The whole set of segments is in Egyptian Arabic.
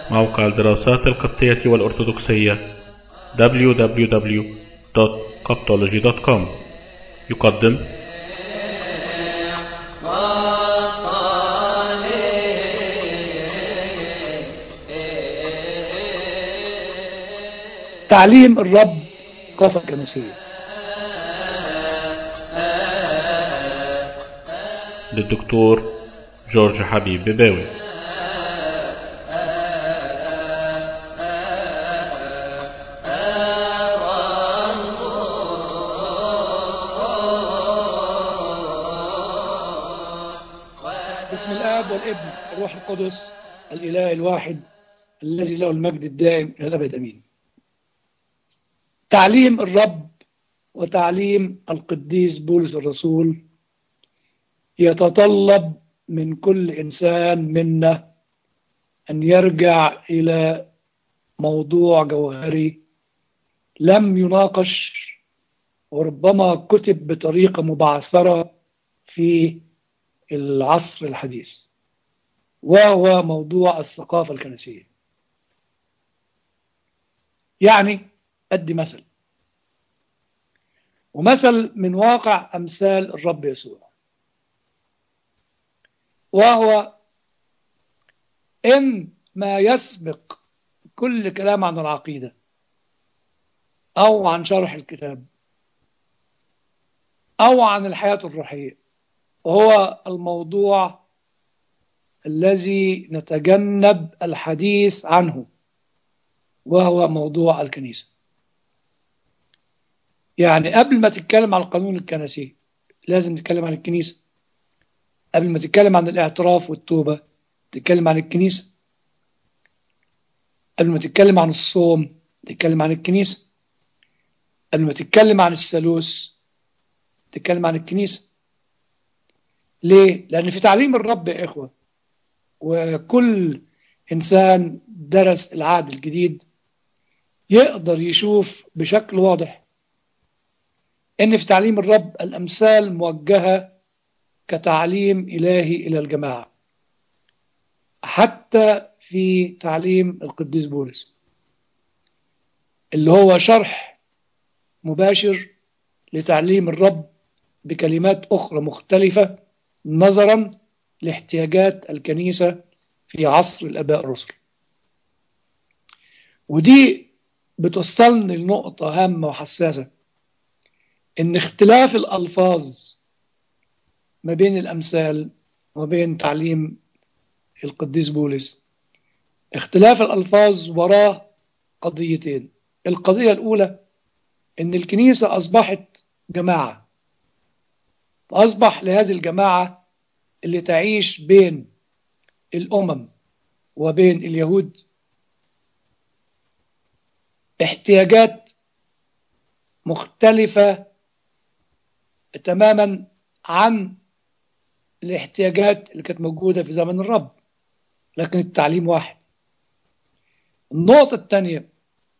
موقع الدراسات القبطية والأرثوذكسية www.coptology.com يقدم تعليم الرب ثقافة كنسية للدكتور جورج حبيب بباوي بسم الآب والابن والروح القدس الإله الواحد الذي له المجد الدائم إلى الأبد أمين تعليم الرب وتعليم القديس بولس الرسول يتطلب من كل إنسان منا أن يرجع إلى موضوع جوهري لم يناقش وربما كتب بطريقة مبعثرة في العصر الحديث وهو موضوع الثقافة الكنسية يعني أدي مثل ومثل من واقع أمثال الرب يسوع وهو إن ما يسبق كل كلام عن العقيدة أو عن شرح الكتاب أو عن الحياة الروحية وهو الموضوع الذي نتجنب الحديث عنه وهو موضوع الكنيسة يعني قبل ما تتكلم عن القانون الكنسي لازم تتكلم عن الكنيسة قبل ما تتكلم عن الاعتراف والتوبة تتكلم عن الكنيسة قبل ما تتكلم عن الصوم تتكلم عن الكنيسة قبل ما تتكلم عن الثالوث تتكلم عن الكنيسة ليه؟ لأن في تعليم الرب يا إخوة وكل إنسان درس العهد الجديد يقدر يشوف بشكل واضح إن في تعليم الرب الأمثال موجهة كتعليم إلهي إلى الجماعة حتى في تعليم القديس بولس اللي هو شرح مباشر لتعليم الرب بكلمات أخرى مختلفة نظرا لاحتياجات الكنيسة في عصر الآباء الرسل ودي بتوصلني لنقطة هامة وحساسة إن اختلاف الألفاظ ما بين الأمثال وما بين تعليم القديس بولس اختلاف الألفاظ وراه قضيتين القضية الأولى إن الكنيسة أصبحت جماعة فأصبح لهذه الجماعة اللي تعيش بين الأمم وبين اليهود احتياجات مختلفة تماما عن الاحتياجات اللي كانت موجودة في زمن الرب لكن التعليم واحد النقطة الثانية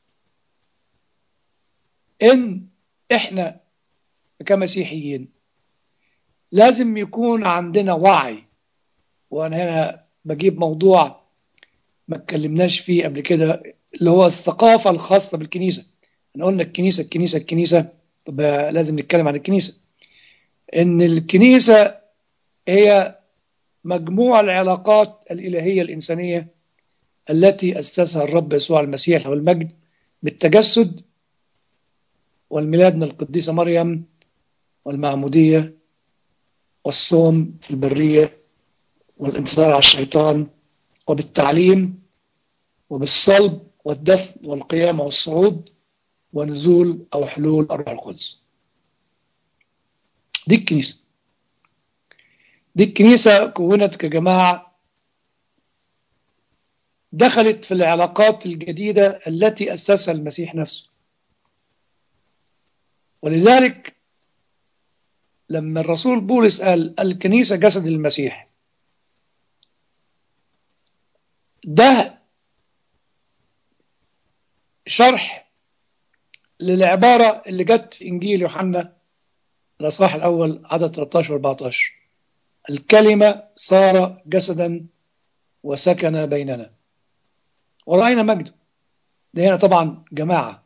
إن إحنا كمسيحيين لازم يكون عندنا وعي وأنا هنا بجيب موضوع ما اتكلمناش فيه قبل كده اللي هو الثقافة الخاصة بالكنيسة احنا قلنا الكنيسة الكنيسة الكنيسة طب لازم نتكلم عن الكنيسة إن الكنيسة هي مجموع العلاقات الإلهية الإنسانية التي أسسها الرب يسوع المسيح له المجد بالتجسد والميلاد من القديسة مريم والمعمودية والصوم في البرية والانتصار على الشيطان وبالتعليم وبالصلب والدفن والقيامة والصعود ونزول أو حلول الروح القدس دي الكنيسة دي الكنيسة كونت كجماعة دخلت في العلاقات الجديدة التي أسسها المسيح نفسه ولذلك لما الرسول بولس قال الكنيسة جسد المسيح ده شرح للعبارة اللي جت في إنجيل يوحنا الأصحاح الأول عدد 13 و 14 الكلمة صار جسدا وسكن بيننا ورأينا مجده ده هنا طبعا جماعة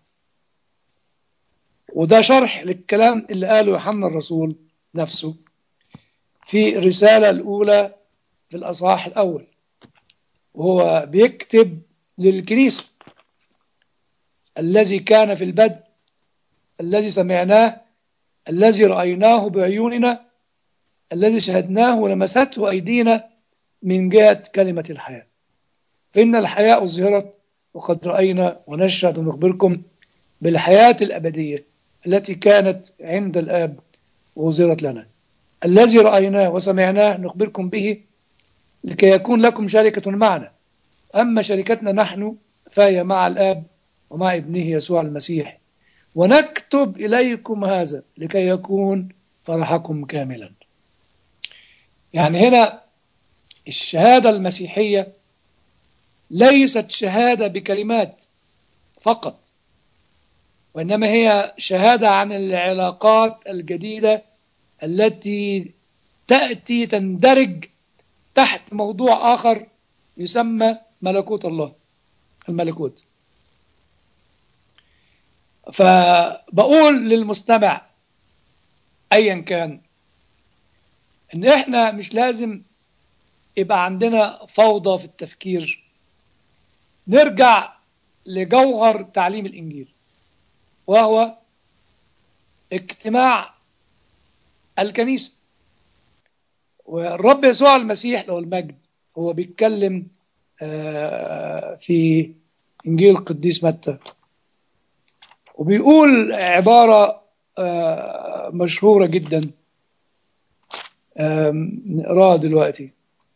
وده شرح للكلام اللي قاله يوحنا الرسول نفسه في الرسالة الأولى في الأصحاح الأول وهو بيكتب للكنيسة الذي كان في البدء الذي سمعناه الذي رأيناه بعيوننا الذي شهدناه ولمسته أيدينا من جهة كلمة الحياة فإن الحياة أظهرت وقد رأينا ونشهد ونخبركم بالحياة الأبدية التي كانت عند الآب وأظهرت لنا الذي رأيناه وسمعناه نخبركم به لكي يكون لكم شركة معنا أما شركتنا نحن فهي مع الآب ومع ابنه يسوع المسيح ونكتب إليكم هذا لكي يكون فرحكم كاملا يعني هنا الشهادة المسيحية ليست شهادة بكلمات فقط وإنما هي شهادة عن العلاقات الجديدة التي تأتي تندرج تحت موضوع آخر يسمى ملكوت الله الملكوت فبقول للمستمع أيا كان إن إحنا مش لازم يبقى عندنا فوضى في التفكير نرجع لجوهر تعليم الإنجيل وهو اجتماع الكنيسة والرب يسوع المسيح له المجد هو بيتكلم في إنجيل القديس متى وبيقول عبارة مشهورة جدا نقراها دلوقتي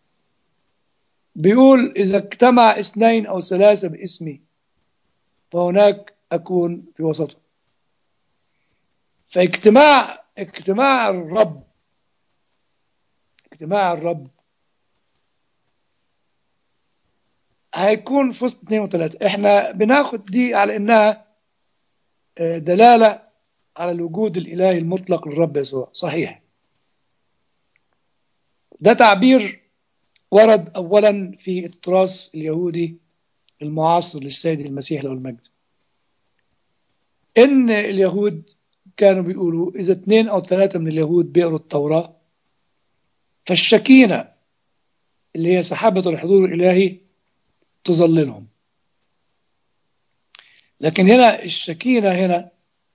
بيقول إذا اجتمع اثنين أو ثلاثة باسمي فهناك أكون في وسطهم فاجتماع اجتماع الرب اجتماع الرب هيكون في وسط اثنين وثلاثة احنا بناخد دي على انها دلالة على الوجود الإلهي المطلق للرب يسوع صحيح ده تعبير ورد أولا في التراث اليهودي المعاصر للسيد المسيح له المجد إن اليهود كانوا بيقولوا إذا اثنين أو ثلاثة من اليهود بيقروا التوراة فالشكينة اللي هي سحابة الحضور الإلهي تظللهم لكن هنا الشكينة هنا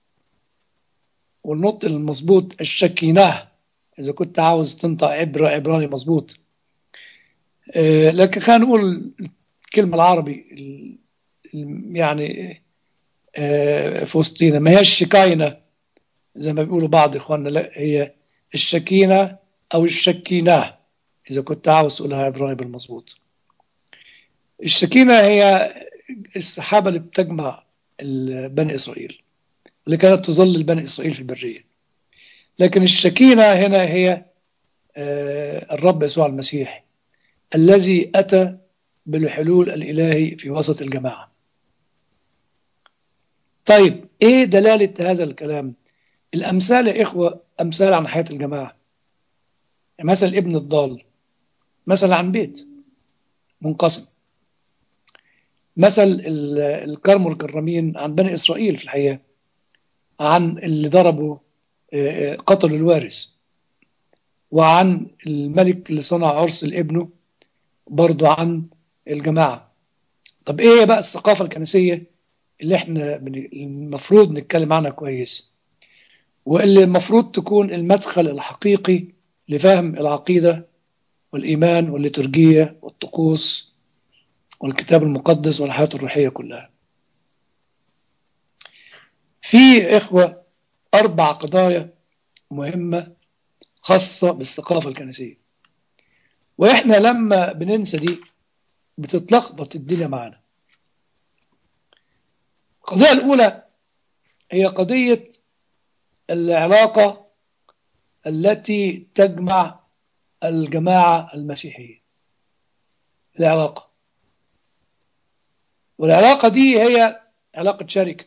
والنطق المظبوط الشكينة إذا كنت عاوز تنطق عبرة عبراني مظبوط آه لكن خلينا نقول الكلمة العربي يعني آه في وسطينا ما هي الشكاينة زي ما بيقولوا بعض إخواننا لا هي الشكينة أو الشكينة إذا كنت عاوز تقولها عبراني بالمظبوط الشكينة هي السحابة اللي بتجمع بني إسرائيل اللي كانت تظلل بني إسرائيل في البرية لكن الشكينة هنا هي الرب يسوع المسيح الذي أتى بالحلول الإلهي في وسط الجماعة طيب إيه دلالة هذا الكلام الأمثال يا إخوة أمثال عن حياة الجماعة مثل ابن الضال مثل عن بيت منقسم مثل الكرم والكرامين عن بني إسرائيل في الحياة عن اللي ضربوا قتلوا الوارث وعن الملك اللي صنع عرس لابنه برضو عن الجماعة طب ايه بقى الثقافة الكنسية اللي احنا المفروض نتكلم عنها كويس واللي المفروض تكون المدخل الحقيقي لفهم العقيدة والإيمان والليتورجية والطقوس والكتاب المقدس والحياة الروحية كلها في إخوة أربع قضايا مهمة خاصة بالثقافة الكنسية وإحنا لما بننسى دي بتتلخبط الدنيا معنا القضية الأولى هي قضية العلاقة التي تجمع الجماعة المسيحية العلاقة والعلاقة دي هي علاقة شركة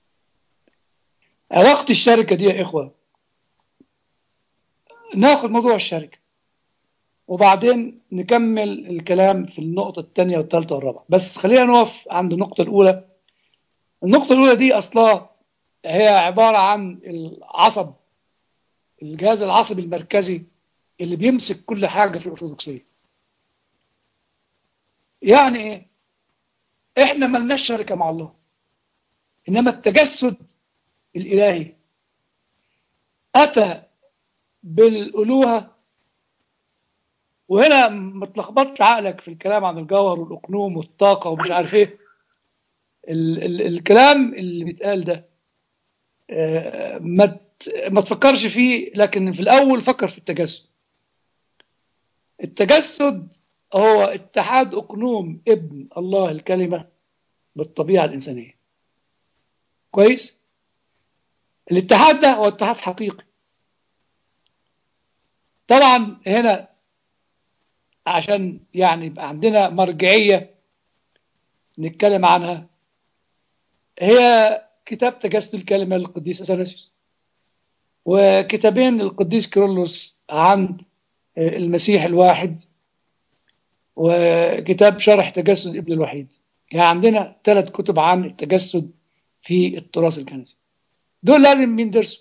علاقة الشركة دي يا إخوة ناخد موضوع الشركة وبعدين نكمل الكلام في النقطة الثانية والثالثة والرابعة بس خلينا نقف عند النقطة الأولى النقطة الأولى دي أصلها هي عبارة عن العصب الجهاز العصبي المركزي اللي بيمسك كل حاجة في الأرثوذكسية يعني إيه؟ إحنا ملناش شركة مع الله إنما التجسد الإلهي أتى بالألوهة وهنا ما تلخبطش عقلك في الكلام عن الجوهر والأقنوم والطاقة ومش عارف إيه ال ال الكلام اللي بيتقال ده آه، ما ت- ما تفكرش فيه لكن في الأول فكر في التجسد التجسد هو اتحاد أقنوم ابن الله الكلمة بالطبيعة الإنسانية كويس الاتحاد ده هو اتحاد حقيقي طبعا هنا عشان يعني يبقى عندنا مرجعية نتكلم عنها هي كتاب تجسد الكلمة للقديس أثناسيوس وكتابين للقديس كيرلس عن المسيح الواحد وكتاب شرح تجسد ابن الوحيد يعني عندنا ثلاث كتب عن التجسد في التراث الكنسي دول لازم يندرسوا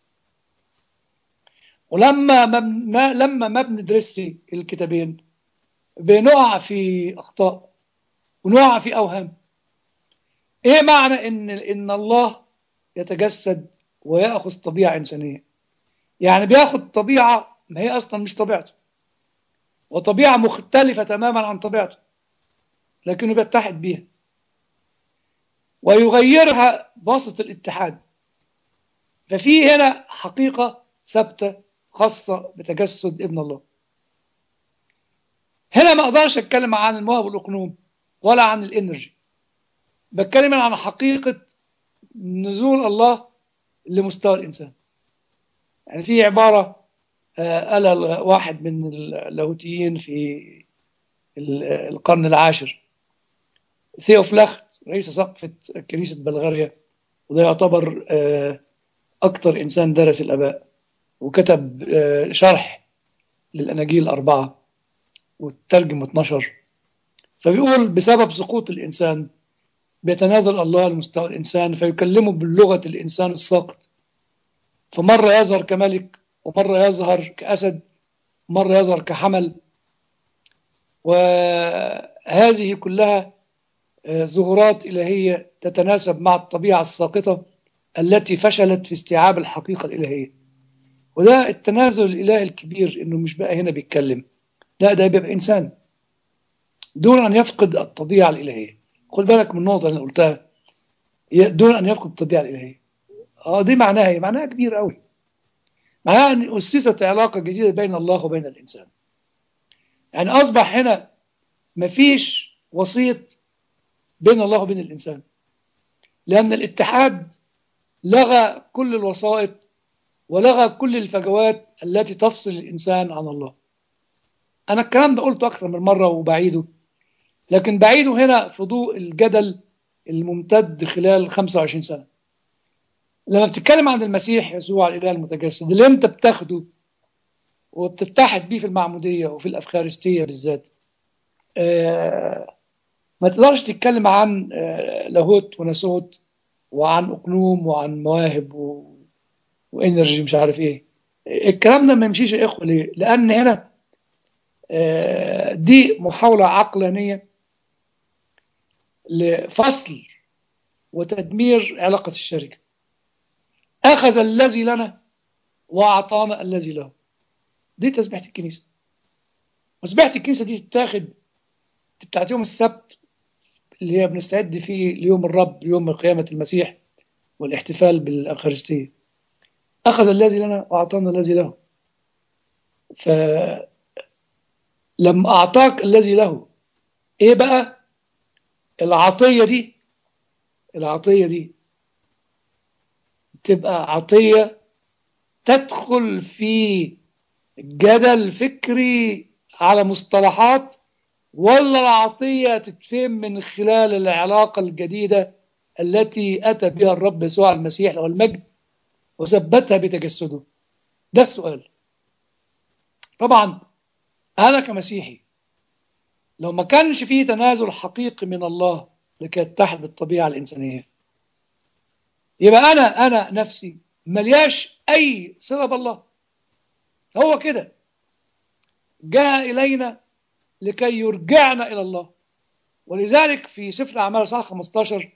ولما ما بن- ما لما ما بندرس الكتابين بنقع في اخطاء ونقع في اوهام ايه معنى ان ان الله يتجسد وياخذ طبيعه انسانيه يعني بياخذ طبيعه ما هي اصلا مش طبيعته وطبيعه مختلفه تماما عن طبيعته لكنه بيتحد بيها ويغيرها بواسطه الاتحاد ففي هنا حقيقه ثابته خاصه بتجسد ابن الله هنا ما اقدرش اتكلم عن المواهب والاقنوم ولا عن الانرجي بتكلم عن حقيقه نزول الله لمستوى الانسان يعني في عباره آه، قالها واحد من اللاهوتيين في ال- القرن العاشر ثيوفلاخت رئيس سقفة كنيسة بلغاريا وده يعتبر آه، أكثر إنسان درس الآباء وكتب آه، شرح للأناجيل الأربعة وترجم واتنشر فبيقول بسبب سقوط الإنسان بيتنازل الله لمستوى الإنسان فيكلمه بلغة الإنسان الساقط فمرة يظهر كملك ومرة يظهر كأسد مرة يظهر كحمل وهذه كلها آه، ظهورات إلهية تتناسب مع الطبيعة الساقطة التي فشلت في استيعاب الحقيقة الإلهية وده التنازل الإلهي الكبير إنه مش بقى هنا بيتكلم لا ده بيبقى إنسان دون أن يفقد الطبيعة الإلهية خد بالك من النقطة اللي أنا قلتها ي- دون أن يفقد الطبيعة الإلهية اه دي معناها ايه؟ معناها كبير قوي معناها ان اسست علاقه جديده بين الله وبين الانسان يعني اصبح هنا مفيش وسيط بين الله وبين الانسان لان الاتحاد لغى كل الوسائط ولغى كل الفجوات التي تفصل الانسان عن الله انا الكلام ده قلته اكثر من مره وبعيده لكن بعيده هنا في ضوء الجدل الممتد خلال 25 سنه لما بتتكلم عن المسيح يسوع الاله المتجسد اللي انت بتاخده وبتتحد بيه في المعموديه وفي الافخارستيه بالذات آه ما تقدرش تتكلم عن آه لاهوت وناسوت وعن اقنوم وعن مواهب و... وانرجي مش عارف ايه الكلام ده ما يمشيش يا اخوه ليه؟ لان هنا آه دي محاوله عقلانيه لفصل وتدمير علاقه الشركه أخذ الذي لنا وأعطانا الذي له دي تسبيحة الكنيسة تسبيحة الكنيسة دي تتاخد بتاعت يوم السبت اللي هي بنستعد فيه ليوم الرب يوم قيامة المسيح والاحتفال بالأخرستية أخذ الذي لنا وأعطانا الذي له فلما أعطاك الذي له إيه بقى العطية دي العطية دي تبقى عطية تدخل في جدل فكري على مصطلحات ولا العطية تتفهم من خلال العلاقة الجديدة التي أتى بها الرب يسوع المسيح له المجد وثبتها بتجسده ده السؤال طبعا أنا كمسيحي لو ما كانش فيه تنازل حقيقي من الله لكي يتحد بالطبيعة الإنسانية يبقى أنا أنا نفسي ملياش أي صلة بالله هو كده جاء إلينا لكي يرجعنا إلى الله ولذلك في سفر الأعمال صح 15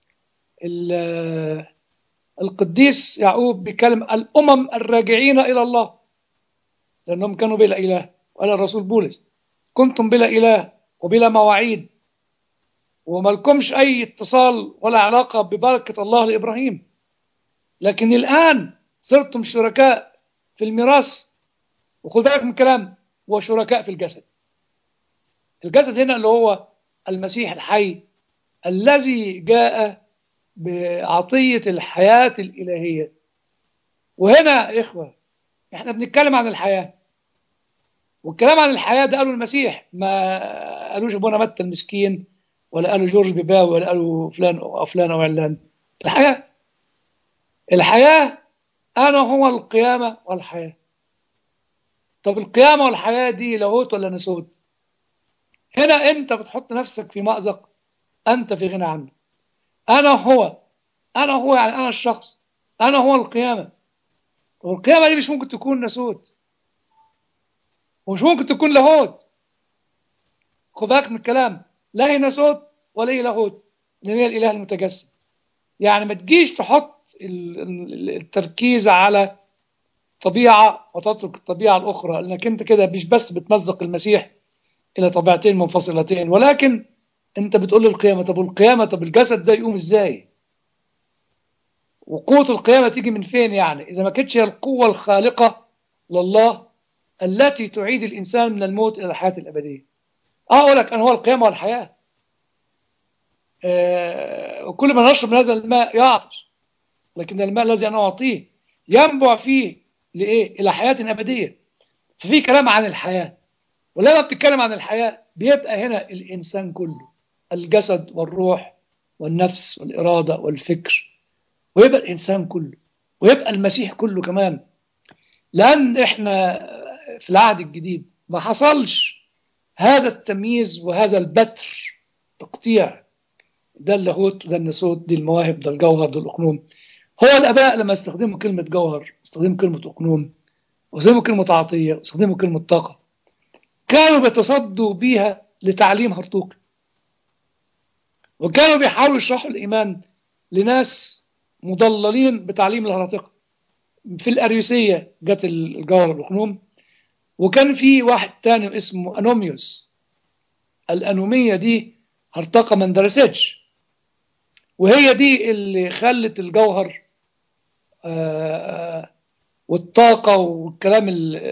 القديس يعقوب بيكلم الأمم الراجعين إلى الله لأنهم كانوا بلا إله وقال الرسول بولس كنتم بلا إله وبلا مواعيد وما لكمش أي اتصال ولا علاقة ببركة الله لإبراهيم لكن الآن صرتم شركاء في الميراث وخد بالك من الكلام وشركاء في الجسد الجسد هنا اللي هو المسيح الحي الذي جاء بعطية الحياة الإلهية وهنا يا إخوة إحنا بنتكلم عن الحياة والكلام عن الحياة ده قالوا المسيح ما قالوش ابونا متى المسكين ولا قالوا جورج بيباوي ولا قالوا فلان أو فلان أو علان الحياة الحياة أنا هو القيامة والحياة طب القيامة والحياة دي لاهوت ولا نسوت هنا أنت بتحط نفسك في مأزق أنت في غنى عنه أنا هو أنا هو يعني أنا الشخص أنا هو القيامة والقيامة دي مش ممكن تكون نسوت ومش ممكن تكون لاهوت خد بالك من الكلام لا هي ناسوت ولا هي لاهوت اللي هي الاله المتجسد يعني ما تجيش تحط التركيز على طبيعه وتترك الطبيعه الاخرى لانك انت كده مش بس بتمزق المسيح الى طبيعتين منفصلتين ولكن انت بتقول القيامه طب القيامه طب الجسد ده يقوم ازاي وقوه القيامه تيجي من فين يعني اذا ما كانتش هي القوه الخالقه لله التي تعيد الإنسان من الموت إلى الحياة الأبدية أقول لك أنا هو القيامة والحياة أه وكل ما نشرب من هذا الماء يعطش لكن الماء الذي أنا أعطيه ينبع فيه لإيه؟ إلى حياة أبدية ففي كلام عن الحياة ولما بتتكلم عن الحياة بيبقى هنا الإنسان كله الجسد والروح والنفس والإرادة والفكر ويبقى الإنسان كله ويبقى المسيح كله كمان لأن إحنا في العهد الجديد ما حصلش هذا التمييز وهذا البتر تقطيع ده اللاهوت وده الناسوت دي المواهب ده الجوهر ده الأقنوم هو الآباء لما استخدموا كلمة جوهر استخدموا كلمة أقنوم واستخدموا كلمة عطية واستخدموا كلمة طاقة كانوا بيتصدوا بيها لتعليم هرطوقي وكانوا بيحاولوا يشرحوا الإيمان لناس مضللين بتعليم الهراطقة في الأريوسية جت الجوهر الأقنوم وكان في واحد تاني اسمه أنوميوس الأنومية دي هرطقة ما اندرستش وهي دي اللي خلت الجوهر والطاقة والكلام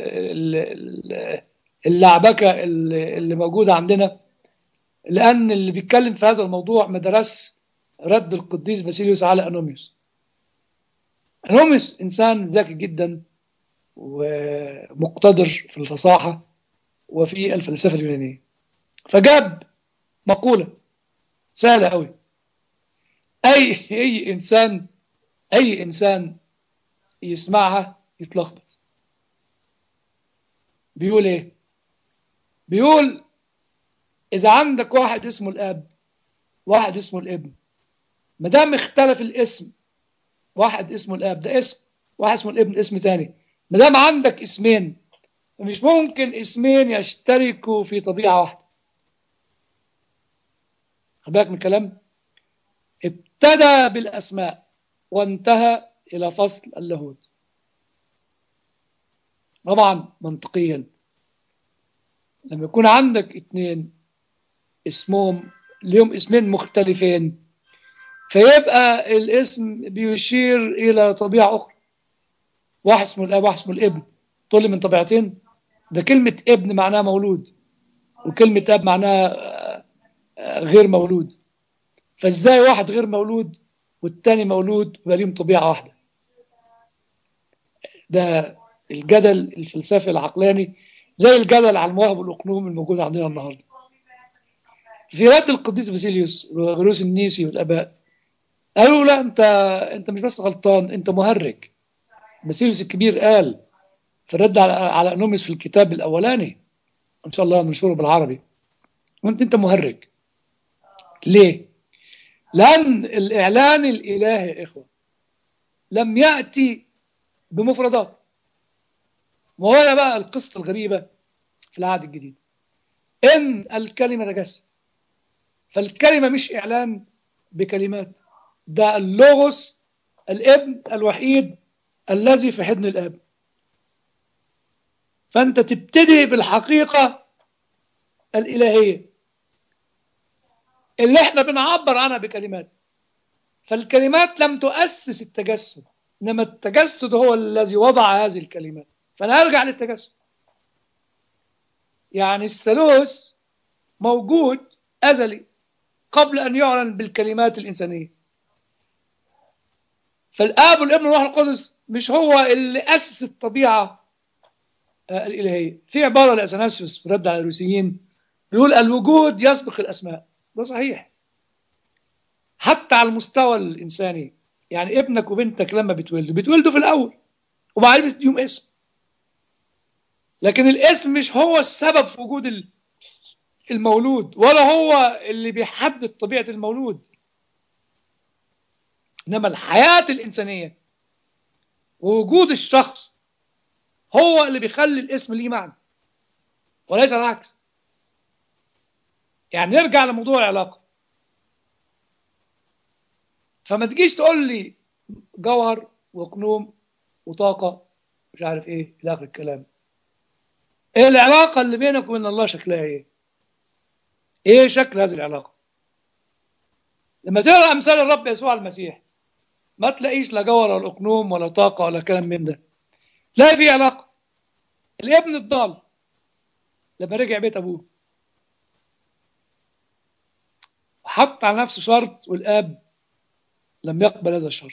اللعبكة اللي موجودة عندنا لأن اللي بيتكلم في هذا الموضوع ما درس رد القديس باسيليوس على أنوميوس أنوميوس إنسان ذكي جدا ومقتدر في الفصاحة وفي الفلسفة اليونانية فجاب مقولة سهلة قوي أي أي إنسان أي إنسان يسمعها يتلخبط بيقول إيه؟ بيقول إذا عندك واحد اسمه الأب واحد اسمه الابن ما دام اختلف الاسم واحد اسمه الأب ده اسم واحد اسمه الابن اسم تاني ما دام عندك اسمين مش ممكن اسمين يشتركوا في طبيعة واحدة خد بالك من الكلام ابتدى بالأسماء وانتهى إلى فصل اللاهوت طبعا منطقيا لما يكون عندك اتنين اسمهم ليهم اسمين مختلفين فيبقى الاسم بيشير إلى طبيعة أخرى واحد اسمه الاب واحد اسمه الابن تقول لي من طبيعتين ده كلمة ابن معناها مولود وكلمة اب معناها غير مولود فازاي واحد غير مولود والتاني مولود ويبقى ليهم طبيعة واحدة ده الجدل الفلسفي العقلاني زي الجدل على المواهب والأقنوم الموجود عندنا النهارده في رد القديس باسيليوس وغروس النيسي والآباء قالوا لا انت انت مش بس غلطان انت مهرج باسيليوس الكبير قال في الرد على على انوميس في الكتاب الاولاني ان شاء الله ننشره بالعربي وانت انت مهرج ليه لان الاعلان الالهي يا اخوه لم ياتي بمفردات وهنا بقى القصه الغريبه في العهد الجديد ان الكلمه تجسد فالكلمه مش اعلان بكلمات ده اللوغوس الابن الوحيد الذي في حضن الاب فانت تبتدي بالحقيقه الالهيه اللي احنا بنعبر عنها بكلمات فالكلمات لم تؤسس التجسد انما التجسد هو الذي وضع هذه الكلمات فانا ارجع للتجسد يعني الثالوث موجود ازلي قبل ان يعلن بالكلمات الانسانيه فالاب والابن والروح القدس مش هو اللي اسس الطبيعه الالهيه في عباره لاثناسيوس في رد على الروسيين بيقول الوجود يسبق الاسماء ده صحيح حتى على المستوى الانساني يعني ابنك وبنتك لما بيتولدوا بيتولدوا في الاول وبعدين بتديهم اسم لكن الاسم مش هو السبب في وجود المولود ولا هو اللي بيحدد طبيعه المولود انما الحياه الانسانيه ووجود الشخص هو اللي بيخلي الاسم ليه معنى وليس العكس يعني نرجع لموضوع العلاقه فما تجيش تقول لي جوهر وقنوم وطاقه مش عارف ايه الى اخر الكلام ايه العلاقه اللي بينك وبين الله شكلها ايه ايه شكل هذه العلاقه لما تقرا امثال الرب يسوع المسيح ما تلاقيش لا جوهر ولا قنوم ولا طاقه ولا كلام من ده لا في علاقه الابن الضال لما رجع بيت ابوه حط على نفسه شرط والاب لم يقبل هذا الشرط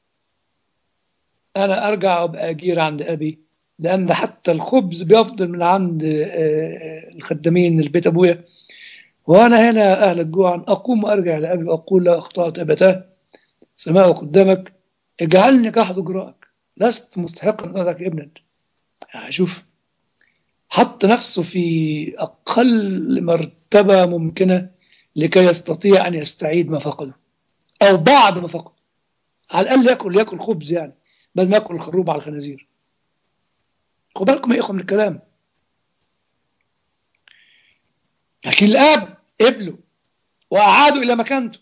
انا ارجع وابقى اجير عند ابي لان حتى الخبز بيفضل من عند الخدامين البيت ابويا وانا هنا اهلك جوعا اقوم وارجع لابي واقول له اخطات ابتاه سماء قدامك اجعلني كحد اجرائك لست مستحقا انك ابنا يعني شوف حط نفسه في اقل مرتبه ممكنه لكي يستطيع ان يستعيد ما فقده او بعض ما فقده على الاقل ياكل ياكل خبز يعني بدل ما ياكل الخروب على الخنازير خد بالكم يا اخوه من الكلام لكن الاب قبله واعاده الى مكانته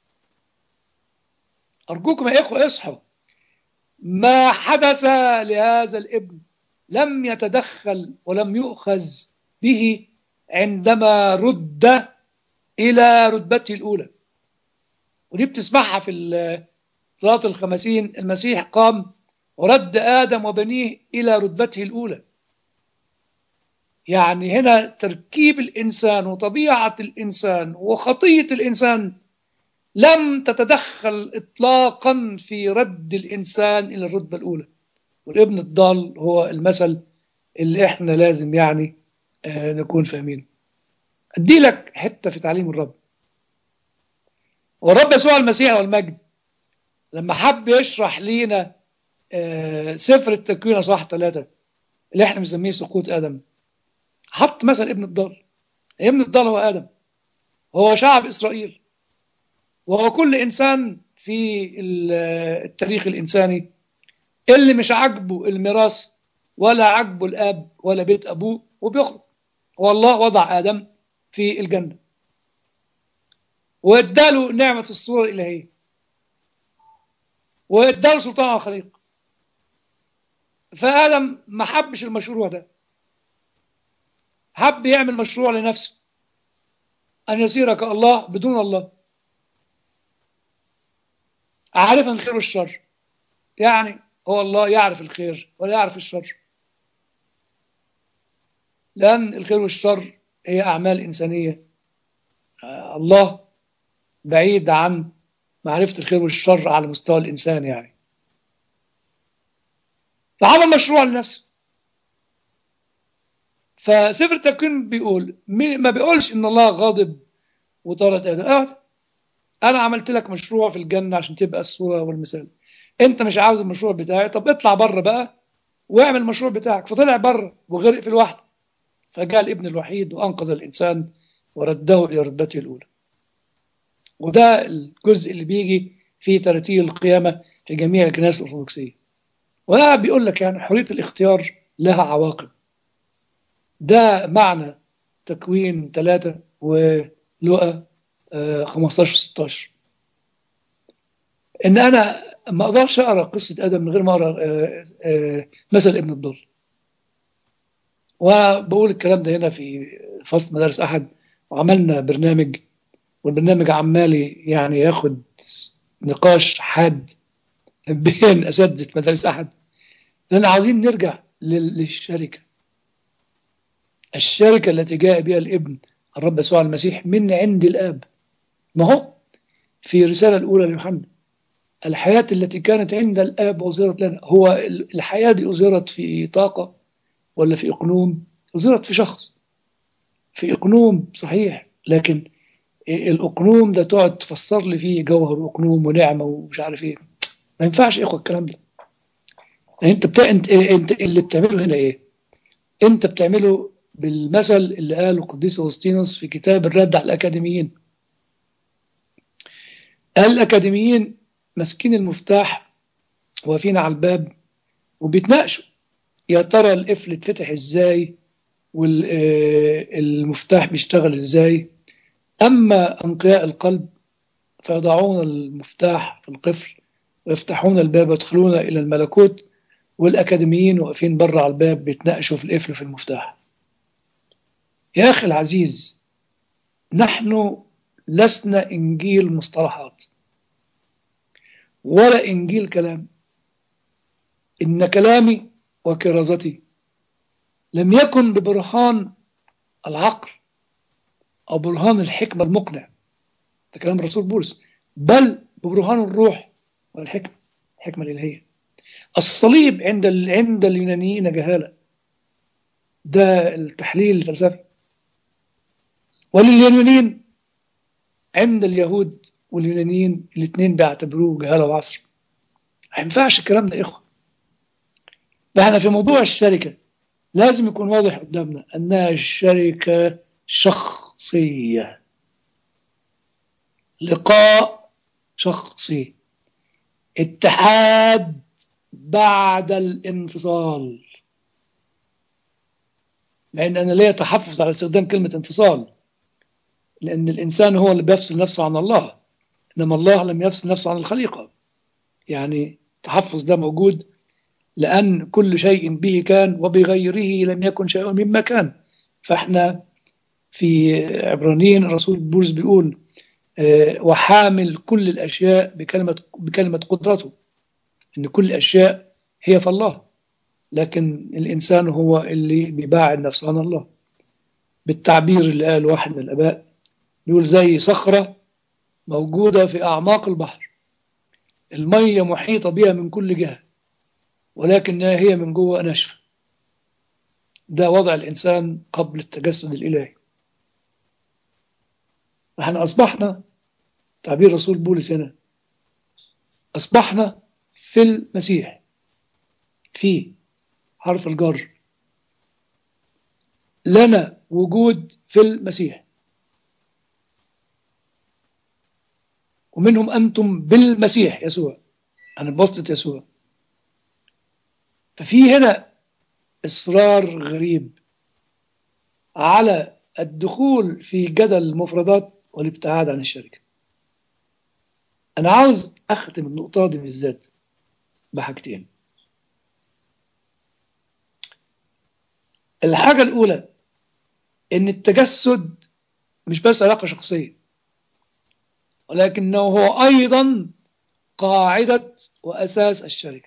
ارجوكم يا اخوه اصحوا ما حدث لهذا الابن لم يتدخل ولم يؤخذ به عندما رد الى رتبته الاولى ودي بتسمعها في صلاه الخمسين المسيح قام ورد ادم وبنيه الى رتبته الاولى يعني هنا تركيب الانسان وطبيعه الانسان وخطيه الانسان لم تتدخل اطلاقا في رد الانسان الى الرتبه الاولى والابن الضال هو المثل اللي احنا لازم يعني آه نكون فاهمينه ادي لك حته في تعليم الرب والرب يسوع المسيح والمجد لما حب يشرح لينا آه سفر التكوين صح ثلاثة اللي احنا بنسميه سقوط ادم حط مثل ابن الضال ابن الضال هو ادم هو شعب اسرائيل وهو كل انسان في التاريخ الانساني اللي مش عاجبه الميراث ولا عاجبه الاب ولا بيت ابوه وبيخرج والله وضع ادم في الجنه واداله نعمه الصوره الالهيه واداله سلطان على الخليقه فادم ما حبش المشروع ده حب يعمل مشروع لنفسه ان يصير كالله بدون الله عارفا الخير والشر يعني هو الله يعرف الخير ولا يعرف الشر لأن الخير والشر هي أعمال إنسانية الله بعيد عن معرفة الخير والشر على مستوى الإنسان يعني فعمل مشروع لنفسه فسفر التكوين بيقول ما بيقولش إن الله غاضب وطرد آدم أبدا أنا عملت لك مشروع في الجنة عشان تبقى الصورة والمثال أنت مش عاوز المشروع بتاعي طب اطلع بره بقى واعمل المشروع بتاعك فطلع بره وغرق في الوحدة فجاء الابن الوحيد وأنقذ الإنسان ورده إلى رتبته الأولى وده الجزء اللي بيجي في ترتيب القيامة في جميع الكنائس الأرثوذكسية وده بيقول لك يعني حرية الاختيار لها عواقب ده معنى تكوين ثلاثة ولقى 15 16 ان انا ما اقدرش اقرا قصه ادم من غير ما اقرا مثل ابن الضل وبقول الكلام ده هنا في فصل مدارس احد وعملنا برنامج والبرنامج عمال يعني ياخد نقاش حاد بين اساتذه مدارس احد لان عاوزين نرجع للشركه الشركه التي جاء بها الابن الرب يسوع المسيح من عند الاب ما هو في الرساله الاولى ليوحنا الحياة التي كانت عند الآب أظهرت لنا هو الحياة دي أظهرت في طاقة ولا في إقنوم أظهرت في شخص في إقنوم صحيح لكن الإقنوم ده تقعد تفسر لي فيه جوهر وإقنوم ونعمة ومش عارف إيه ما ينفعش يا إخوة الكلام ده أنت بتا... أنت أنت اللي بتعمله هنا إيه؟ أنت بتعمله بالمثل اللي قاله القديس أغسطينوس في كتاب الرد على الأكاديميين قال الأكاديميين ماسكين المفتاح واقفين على الباب وبيتناقشوا يا ترى القفل اتفتح ازاي والمفتاح بيشتغل ازاي اما انقياء القلب فيضعون المفتاح في القفل ويفتحون الباب ويدخلون الى الملكوت والاكاديميين واقفين بره على الباب بيتناقشوا في القفل في المفتاح يا اخي العزيز نحن لسنا انجيل مصطلحات ولا إنجيل كلام إن كلامي وكرازتي لم يكن ببرهان العقل أو برهان الحكمة المقنع ده كلام الرسول بولس بل ببرهان الروح والحكمة الحكمة الإلهية الصليب عند عند اليونانيين جهالة ده التحليل الفلسفي ولليونانيين عند اليهود واليونانيين الاثنين بيعتبروه جهاله وعصر ما ينفعش الكلام ده يا اخوه احنا في موضوع الشركه لازم يكون واضح قدامنا انها شركه شخصيه لقاء شخصي اتحاد بعد الانفصال لان انا ليا تحفظ على استخدام كلمه انفصال لان الانسان هو اللي بيفصل نفسه عن الله إنما الله لم يفصل نفسه عن الخليقة يعني التحفظ ده موجود لأن كل شيء به كان وبغيره لم يكن شيء مما كان فإحنا في عبرانيين الرسول بولس بيقول وحامل كل الأشياء بكلمة, بكلمة قدرته إن كل الأشياء هي في الله لكن الإنسان هو اللي بيباعد نفسه عن الله بالتعبير اللي قال واحد من الآباء بيقول زي صخرة موجودة في أعماق البحر المية محيطة بها من كل جهة ولكنها هي من جوه ناشفة ده وضع الإنسان قبل التجسد الإلهي احنا أصبحنا تعبير رسول بولس هنا أصبحنا في المسيح في حرف الجر لنا وجود في المسيح ومنهم أنتم بالمسيح يسوع أنا بواسطة يسوع ففي هنا إصرار غريب على الدخول في جدل المفردات والابتعاد عن الشركة أنا عاوز أختم النقطة دي بالذات بحاجتين الحاجة الأولى إن التجسد مش بس علاقة شخصية ولكنه هو أيضا قاعدة وأساس الشركة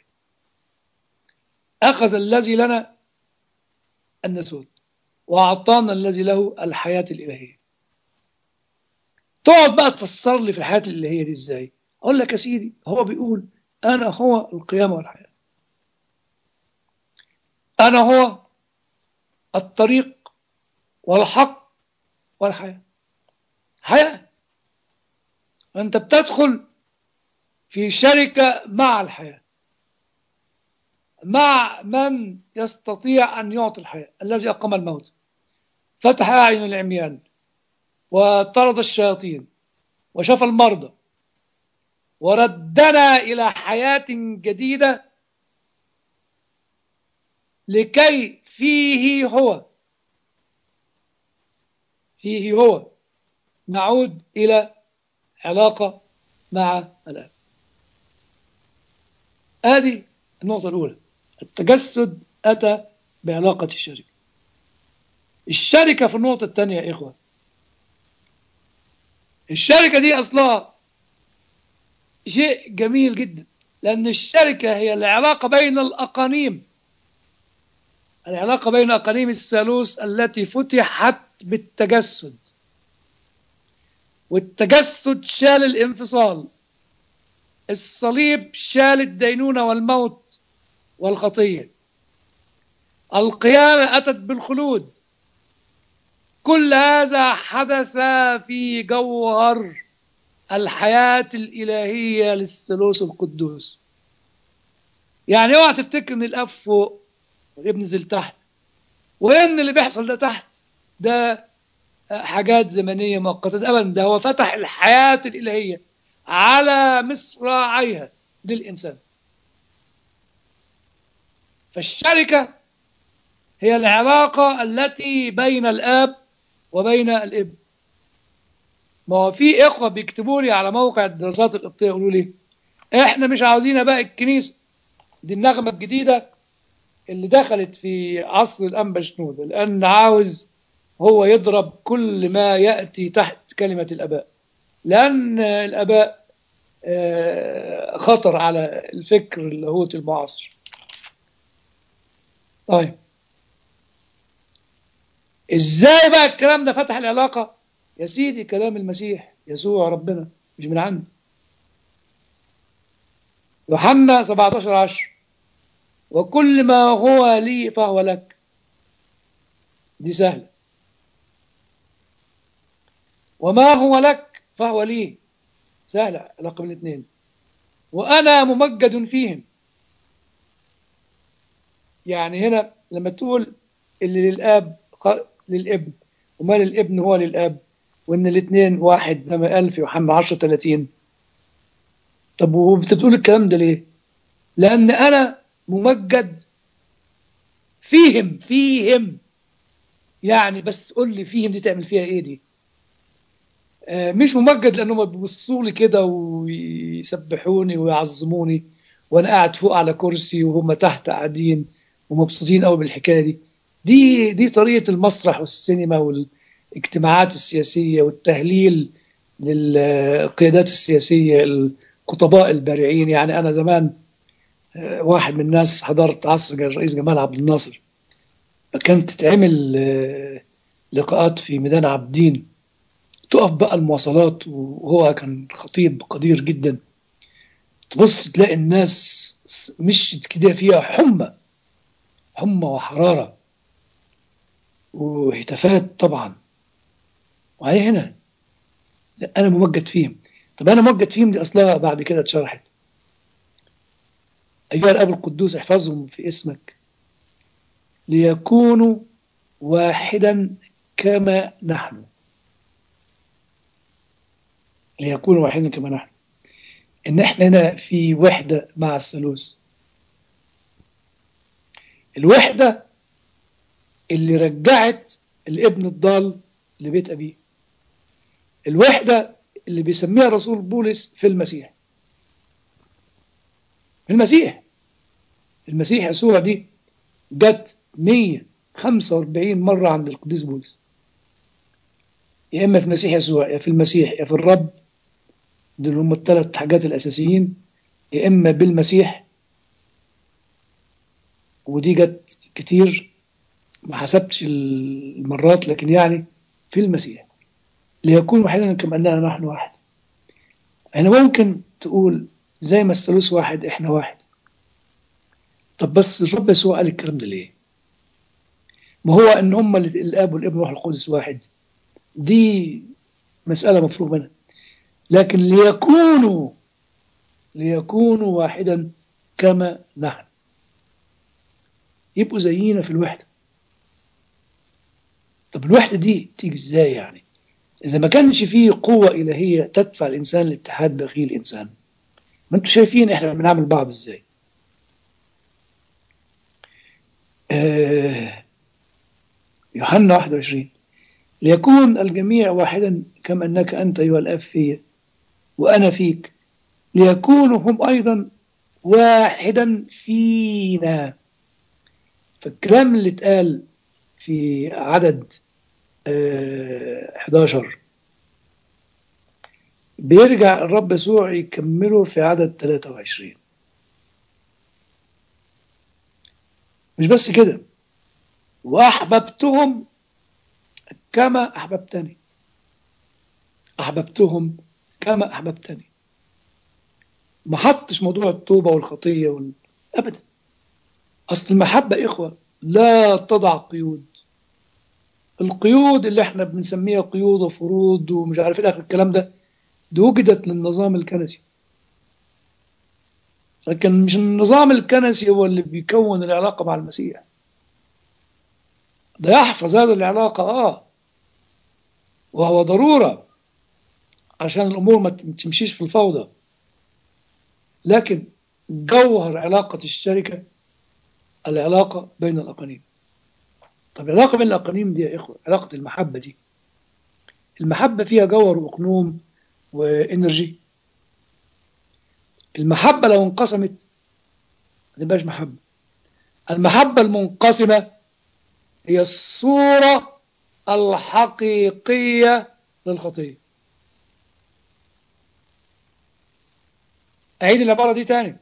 أخذ الذي لنا النسوت وأعطانا الذي له الحياة الإلهية تقعد بقى تفسر لي في الحياة الإلهية دي إزاي أقول لك يا سيدي هو بيقول أنا هو القيامة والحياة أنا هو الطريق والحق والحياة حياة أنت بتدخل في شركة مع الحياة مع من يستطيع أن يعطي الحياة الذي أقام الموت فتح أعين العميان وطرد الشياطين وشفى المرضى وردنا إلى حياة جديدة لكي فيه هو فيه هو نعود إلى علاقة مع الآب هذه النقطة الأولى التجسد أتى بعلاقة الشركة الشركة في النقطة الثانية يا إخوة الشركة دي أصلها شيء جميل جدا لأن الشركة هي العلاقة بين الأقانيم العلاقة بين أقانيم الثالوث التي فتحت بالتجسد والتجسد شال الانفصال الصليب شال الدينونة والموت والخطية القيامة أتت بالخلود كل هذا حدث في جوهر الحياة الإلهية للثالوث القدوس يعني اوعى تفتكر ان الاب فوق والابن نزل تحت وان اللي بيحصل ده تحت ده حاجات زمنية مؤقتة ابدا ده هو فتح الحياة الإلهية على مصراعيها للإنسان فالشركة هي العلاقة التي بين الآب وبين الابن ما هو في إخوة بيكتبوا لي على موقع الدراسات القبطية يقولوا لي إحنا مش عاوزين بقى الكنيسة دي النغمة الجديدة اللي دخلت في عصر الأنبا شنودة لأن عاوز هو يضرب كل ما يأتي تحت كلمة الأباء لأن الأباء خطر على الفكر اللاهوتي المعاصر طيب ازاي بقى الكلام ده فتح العلاقة يا سيدي كلام المسيح يسوع ربنا مش من عنده يوحنا 17 10 وكل ما هو لي فهو لك دي سهلة وما هو لك فهو لي سهلة علاقة بين الاثنين وأنا ممجد فيهم يعني هنا لما تقول اللي للآب للابن وما للابن هو للآب وإن الاثنين واحد زي ما قال في يوحنا 10 30 طب وبتقول الكلام ده ليه؟ لأن أنا ممجد فيهم فيهم يعني بس قول لي فيهم دي تعمل فيها ايه دي؟ مش ممجد لانهم بيبصوا لي كده ويسبحوني ويعظموني وانا قاعد فوق على كرسي وهم تحت قاعدين ومبسوطين قوي بالحكايه دي دي دي طريقه المسرح والسينما والاجتماعات السياسيه والتهليل للقيادات السياسيه الخطباء البارعين يعني انا زمان واحد من الناس حضرت عصر الرئيس جمال عبد الناصر كانت تتعمل لقاءات في ميدان عابدين تقف بقى المواصلات وهو كان خطيب قدير جدا تبص تلاقي الناس مشت كده فيها حمى حمى وحرارة وهتافات طبعا وهي هنا لا أنا ممجد فيهم طب أنا ممجد فيهم دي أصلها بعد كده اتشرحت أيها الأب القدوس احفظهم في اسمك ليكونوا واحدا كما نحن ليكونوا واحدا كما نحن ان احنا هنا في وحدة مع الثالوث الوحدة اللي رجعت الابن الضال لبيت أبيه الوحدة اللي بيسميها رسول بولس في المسيح في المسيح المسيح يسوع دي جت 145 مرة عند القديس بولس يا إما في المسيح يسوع يا في المسيح يا في الرب دول هم الثلاث حاجات الأساسيين يا إما بالمسيح ودي جت كتير ما حسبتش المرات لكن يعني في المسيح ليكون واحدا كما أننا نحن واحد احنا ممكن تقول زي ما الثالوث واحد احنا واحد طب بس الرب يسوع قال الكلام ده ليه ما هو ان هم الاب والابن والروح القدس واحد دي مسألة مفروغ منها لكن ليكونوا ليكونوا واحدا كما نحن يبقوا زينا في الوحدة طب الوحدة دي تيجي ازاي يعني إذا ما كانش فيه قوة إلهية تدفع الإنسان لاتحاد بأخيه الإنسان ما انتم شايفين احنا بنعمل بعض ازاي آه يوحنا 21 ليكون الجميع واحدا كما أنك أنت أيها الأب في وأنا فيك ليكونوا هم أيضا واحدا فينا فالكلام اللي اتقال في عدد آه 11 بيرجع الرب يسوع يكمله في عدد 23 مش بس كده وأحببتهم كما أحببتني أحببتهم كما أحببتني ما حطش موضوع التوبة والخطية وال... أبدا أصل المحبة إخوة لا تضع قيود القيود اللي احنا بنسميها قيود وفروض ومش عارف ايه الكلام ده دي وجدت للنظام الكنسي لكن مش النظام الكنسي هو اللي بيكون العلاقة مع المسيح ده يحفظ هذه العلاقة اه وهو ضرورة عشان الأمور ما تمشيش في الفوضى لكن جوهر علاقة الشركة العلاقة بين الأقانيم طب العلاقة بين الأقانيم دي يا إخوة علاقة المحبة دي المحبة فيها جوهر وأقنوم وإنرجي المحبة لو انقسمت ما تبقاش محبة المحبة المنقسمة هي الصورة الحقيقية للخطية أعيد العبارة دي تاني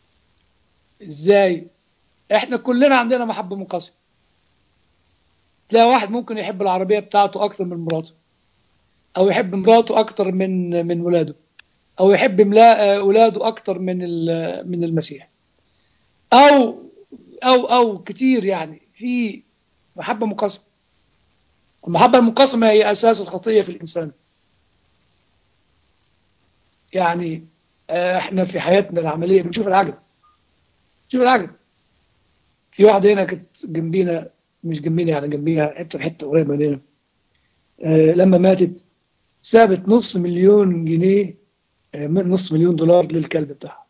إزاي إحنا كلنا عندنا محبة منقسمة تلاقي واحد ممكن يحب العربية بتاعته أكتر من مراته أو يحب مراته أكتر من من ولاده أو يحب ولاده أكتر من من المسيح أو أو أو كتير يعني في محبة منقسمة المحبة المنقسمة هي أساس الخطية في الإنسان يعني احنا في حياتنا العملية بنشوف العجب شوف العجب في واحدة هنا كانت جنبينا مش جنبينا يعني جنبيها حتة حتة قريبة مننا اه لما ماتت سابت نص مليون جنيه اه نص مليون دولار للكلب بتاعها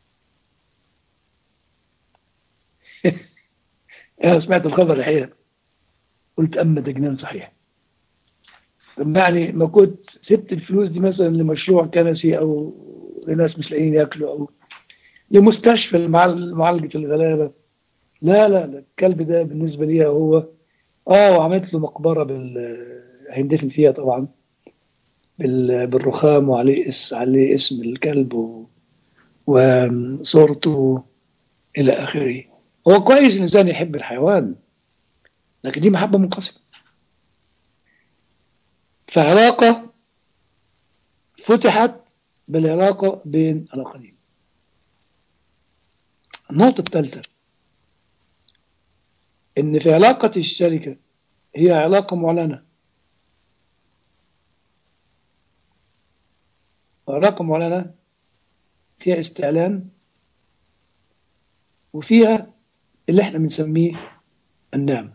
انا سمعت الخبر الحقيقة قلت اما ده جنان صحيح يعني ما كنت سبت الفلوس دي مثلا لمشروع كنسي او لناس مش لاقيين ياكلوا او لمستشفى معالجة الغلابة لا لا لا الكلب ده بالنسبة لي هو اه وعملت له مقبرة بال هيندفن فيها طبعا بال... بالرخام وعليه اس... عليه اسم الكلب و... وصورته إلى آخره هو كويس الإنسان يحب الحيوان لكن دي محبة منقسمة فعلاقة فتحت بالعلاقة بين الأقانيم النقطة الثالثة إن في علاقة الشركة هي علاقة معلنة علاقة معلنة فيها استعلان وفيها اللي احنا بنسميه النعم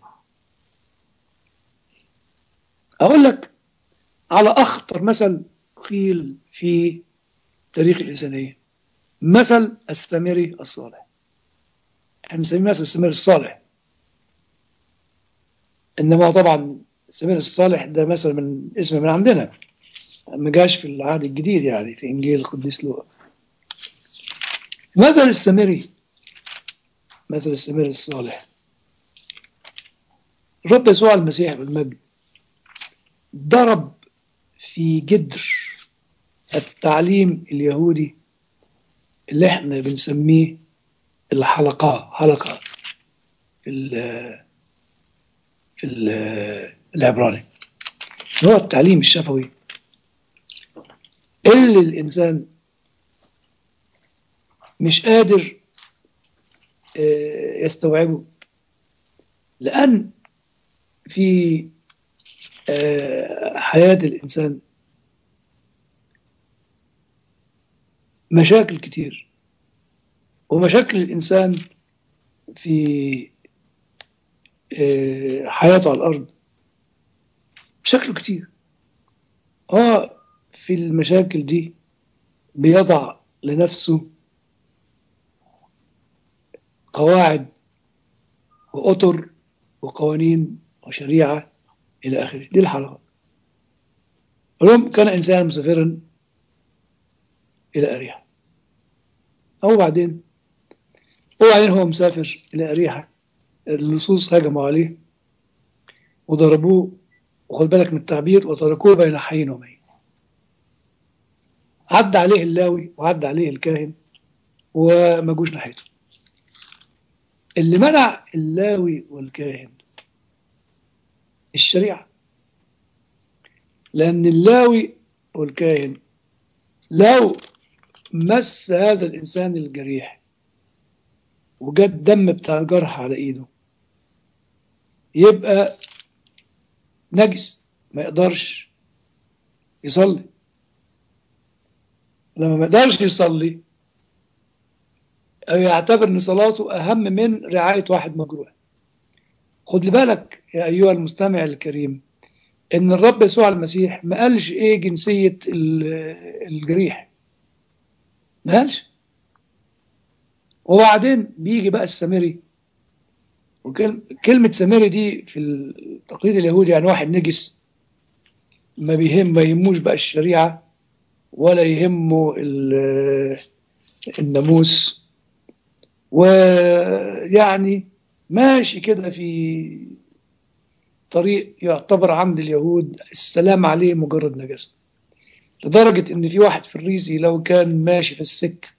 أقول لك على أخطر مثل قيل في تاريخ الإنسانية مثل السامري الصالح احنا بنسميه مثل السامري الصالح إنما طبعا السامري الصالح ده مثل من اسم من عندنا ما جاش في العهد الجديد يعني في إنجيل القديس لوقا مثل السامري مثل السامري الصالح الرب يسوع المسيح بالمجد ضرب في جدر التعليم اليهودي اللي احنا بنسميه الحلقة حلقة في ال في ال العبراني هو التعليم الشفوي اللي الإنسان مش قادر يستوعبه لأن في حياة الإنسان مشاكل كتير ومشاكل الإنسان في حياته على الأرض شكله كتير اه في المشاكل دي بيضع لنفسه قواعد وأطر وقوانين وشريعة إلى آخره دي الحلقة اليوم كان إنسان مسافرا إلى أريحة أو بعدين وبعدين هو مسافر إلى أريحة اللصوص هجموا عليه وضربوه وخد بالك من التعبير وتركوه بين حي وميت عدى عليه اللاوي وعدى عليه الكاهن وما جوش ناحيته اللي منع اللاوي والكاهن الشريعة لأن اللاوي والكاهن لو مس هذا الإنسان الجريح وجد دم بتاع الجرح على إيده يبقى نجس ما يقدرش يصلي لما ما يقدرش يصلي أو يعتبر ان صلاته اهم من رعايه واحد مجروح خد لي بالك يا ايها المستمع الكريم ان الرب يسوع المسيح ما قالش ايه جنسيه الجريح ما قالش وبعدين بيجي بقى السامري وكلمة سامري دي في التقليد اليهودي يعني واحد نجس ما بيهم ما يهموش بقى الشريعة ولا يهمه الناموس ويعني ماشي كده في طريق يعتبر عند اليهود السلام عليه مجرد نجاسة لدرجة ان في واحد فريسي لو كان ماشي في السك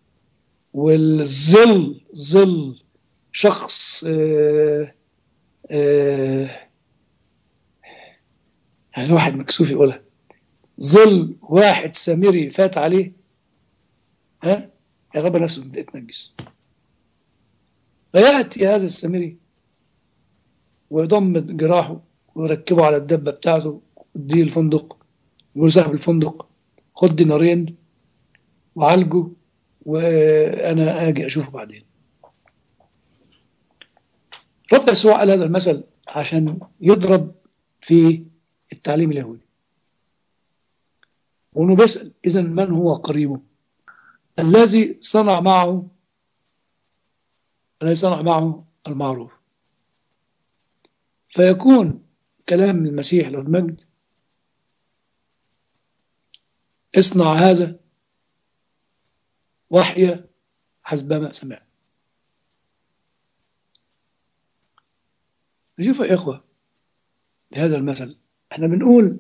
والظل ظل شخص آآ آآ يعني واحد مكسوف يقولها ظل واحد سامري فات عليه ها يغبى نفسه بدأ يتنجس فيأتي هذا السامري ويضم جراحه ويركبه على الدبة بتاعته ويديه الفندق يقول صاحب الفندق خد دينارين وعالجه وأنا أجي أشوفه بعدين رب يسوع قال هذا المثل عشان يضرب في التعليم اليهودي وانه بيسأل إذا من هو قريبه الذي صنع معه الذي صنع معه المعروف فيكون كلام المسيح له المجد اصنع هذا وحي حسب ما سمعت نشوف يا إخوة بهذا المثل احنا بنقول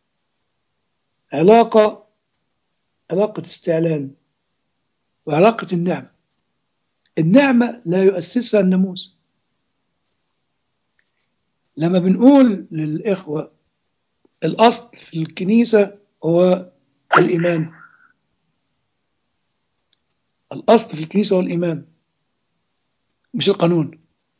علاقة علاقة استعلان وعلاقة النعمة النعمة لا يؤسسها الناموس لما بنقول للإخوة الأصل في الكنيسة هو الإيمان الأصل في الكنيسة هو الإيمان مش القانون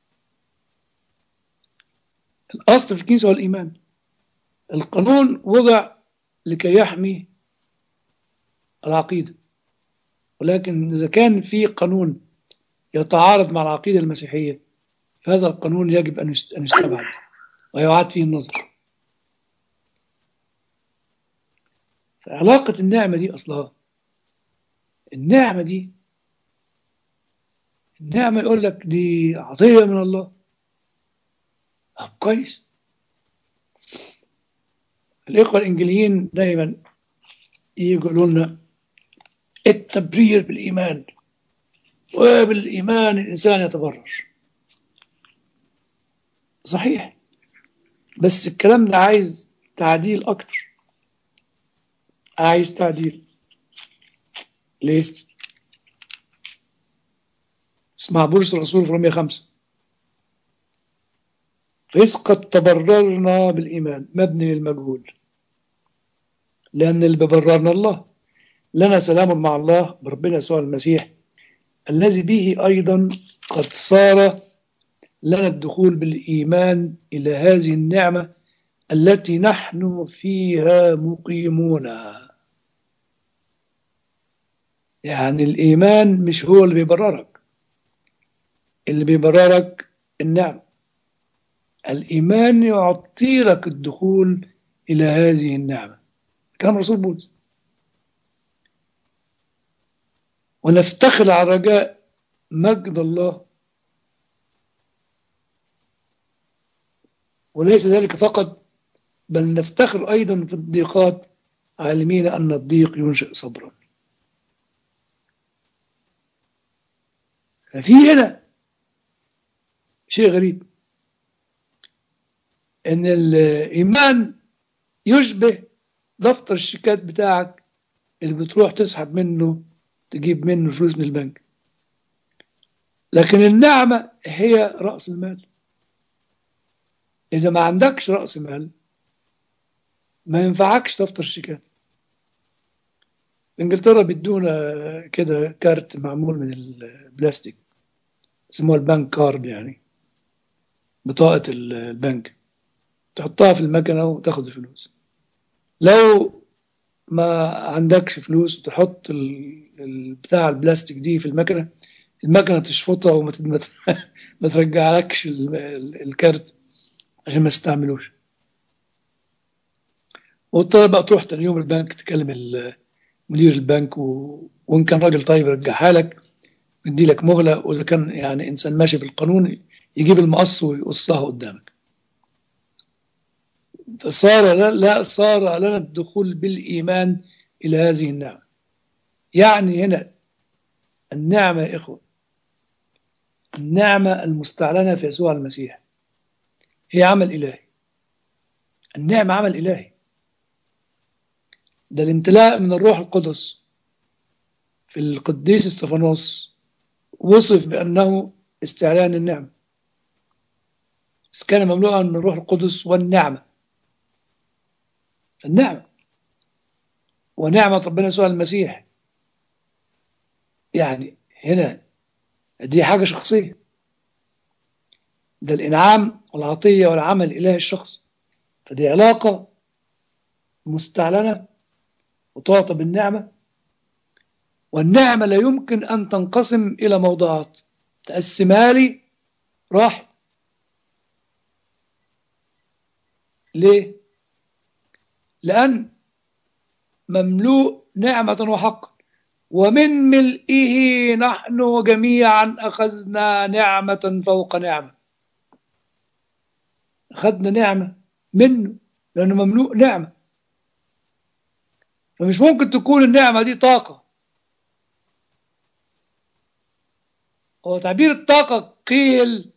الأصل في الكنيسة هو الإيمان القانون وضع لكي يحمي العقيدة ولكن إذا كان في قانون يتعارض مع العقيدة المسيحية فهذا القانون يجب أن يستبعد ويعاد فيه النظر فعلاقة النعمة دي أصلها النعمة دي النعمة يقول لك دي عطية من الله طب كويس الإخوة الإنجليين دايما يقولوا لنا التبرير بالإيمان وبالإيمان الإنسان يتبرر صحيح بس الكلام ده عايز تعديل أكتر عايز تعديل ليه؟ اسمع بولس الرسول في رمية خمسة فإذ قد تبررنا بالإيمان مبني للمجهول لأن اللي ببررنا الله لنا سلام مع الله بربنا يسوع المسيح الذي به أيضا قد صار لنا الدخول بالإيمان إلى هذه النعمة التي نحن فيها مقيمون يعني الإيمان مش هو اللي بيبررك اللي بيبررك النعمة الإيمان يعطي لك الدخول إلى هذه النعمة كلام رسول بولس ونفتخر على رجاء مجد الله وليس ذلك فقط بل نفتخر أيضا في الضيقات عالمين أن الضيق ينشئ صبرا ففي هنا شيء غريب ان الايمان يشبه دفتر الشيكات بتاعك اللي بتروح تسحب منه تجيب منه فلوس من البنك لكن النعمة هي رأس المال إذا ما عندكش رأس مال ما ينفعكش دفتر الشيكات انجلترا بيدونا كده كارت معمول من البلاستيك يسموها البنك كارد يعني بطاقة البنك تحطها في المكنة وتاخد الفلوس لو ما عندكش فلوس تحط بتاع البلاستيك دي في المكنة المكنة تشفطها وما ما ترجعلكش الكارت عشان ما تستعملوش واضطر بقى تروح تاني يوم البنك تكلم مدير البنك و... وان كان راجل طيب يرجعها لك يدي لك مهله واذا كان يعني انسان ماشي بالقانون يجيب المقص ويقصها قدامك فصار لا, لا صار لنا الدخول بالايمان الى هذه النعمه يعني هنا النعمه يا اخوه النعمه المستعلنه في يسوع المسيح هي عمل الهي النعمه عمل الهي ده الامتلاء من الروح القدس في القديس استفانوس وصف بأنه استعلان النعمة بس كان مملوءا من الروح القدس والنعمة النعمة ونعمة ربنا يسوع المسيح يعني هنا دي حاجة شخصية ده الإنعام والعطية والعمل إله الشخص فدي علاقة مستعلنة وتعطى بالنعمة والنعمة لا يمكن أن تنقسم إلى موضوعات تقسمها لي راح ليه؟ لأن مملوء نعمة وحقا ومن ملئه نحن جميعا أخذنا نعمة فوق نعمة أخذنا نعمة منه لأنه مملوء نعمة فمش ممكن تكون النعمة دي طاقة هو تعبير الطاقة قيل